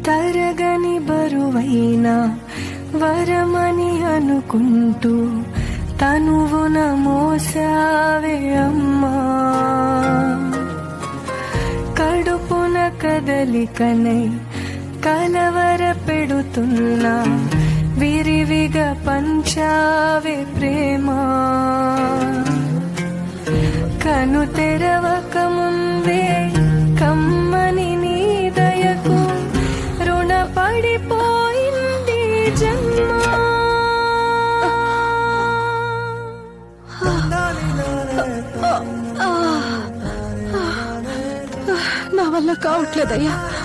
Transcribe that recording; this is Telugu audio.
తరగని బరువైన వరమని అనుకుంటూ తనువున మోసావే అమ్మా కడుపున కదలికనై కలవర పెడుతున్నా విరివిగా పంచావే ప్రేమ కను తెరవక ముందే కమ్మని నీ దయకు రుణపడిపోయింది జన్మ నా వల్ల కావట్లేదయ్యా